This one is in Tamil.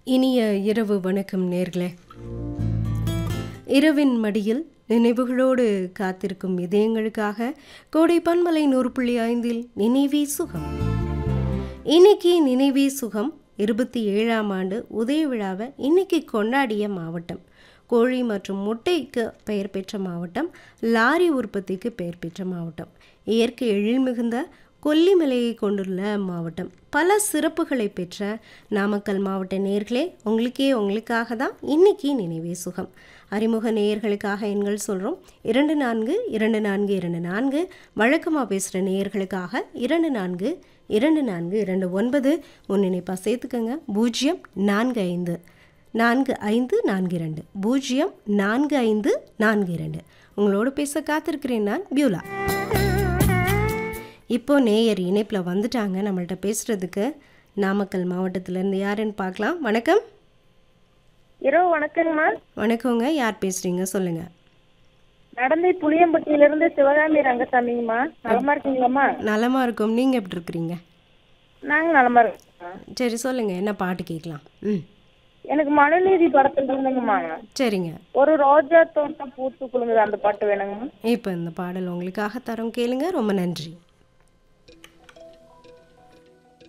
இனிய இரவு வணக்கம் நேர்களே இரவின் மடியில் நினைவுகளோடு காத்திருக்கும் இதயங்களுக்காக கோடை பன்மலை நூறு புள்ளி ஐந்தில் நினைவே சுகம் இன்னைக்கு நினைவே சுகம் இருபத்தி ஏழாம் ஆண்டு உதய விழாவை இன்னைக்கு கொண்டாடிய மாவட்டம் கோழி மற்றும் முட்டைக்கு பெயர் பெற்ற மாவட்டம் லாரி உற்பத்திக்கு பெயர் பெற்ற மாவட்டம் இயற்கை எழில் மிகுந்த கொல்லிமலையை கொண்டுள்ள மாவட்டம் பல சிறப்புகளை பெற்ற நாமக்கல் மாவட்ட நேர்களே உங்களுக்கே உங்களுக்காக தான் இன்னைக்கு நினைவே சுகம் அறிமுக நேயர்களுக்காக எண்கள் சொல்கிறோம் இரண்டு நான்கு இரண்டு நான்கு இரண்டு நான்கு வழக்கமாக பேசுகிற நேயர்களுக்காக இரண்டு நான்கு இரண்டு நான்கு இரண்டு ஒன்பது முன்னிணைப்பாக சேர்த்துக்கோங்க பூஜ்ஜியம் நான்கு ஐந்து நான்கு ஐந்து நான்கு இரண்டு பூஜ்ஜியம் நான்கு ஐந்து நான்கு இரண்டு உங்களோட பேச காத்திருக்கிறேன் நான் பியூலா இப்போ நேயர் இணைப்பில் வந்துட்டாங்க நம்மள்ட்ட பேசுகிறதுக்கு நாமக்கல் மாவட்டத்திலேருந்து யாருன்னு பார்க்கலாம் வணக்கம் இரவு வணக்கங்கம்மா வணக்கங்க யார் பேசுகிறீங்க சொல்லுங்கள் நடந்தை புளியம்பட்டியிலிருந்து சிவகாமி ரங்கசாமிங்கம்மா நலமா இருக்கீங்களாம்மா நலமாக இருக்கும் நீங்கள் எப்படி இருக்கிறீங்க நாங்க நலமா இருக்கோம்மா சரி சொல்லுங்கள் என்ன பாட்டு கேட்கலாம் ம் எனக்கு மனுநீதி படத்துல இருந்துங்கம்மா சரிங்க ஒரு ரோஜா தோட்டம் பூத்து குலுங்குது அந்த பாட்டு வேணுங்கம்மா இப்போ இந்த பாடல் உங்களுக்காக தரோம் கேளுங்க ரொம்ப நன்றி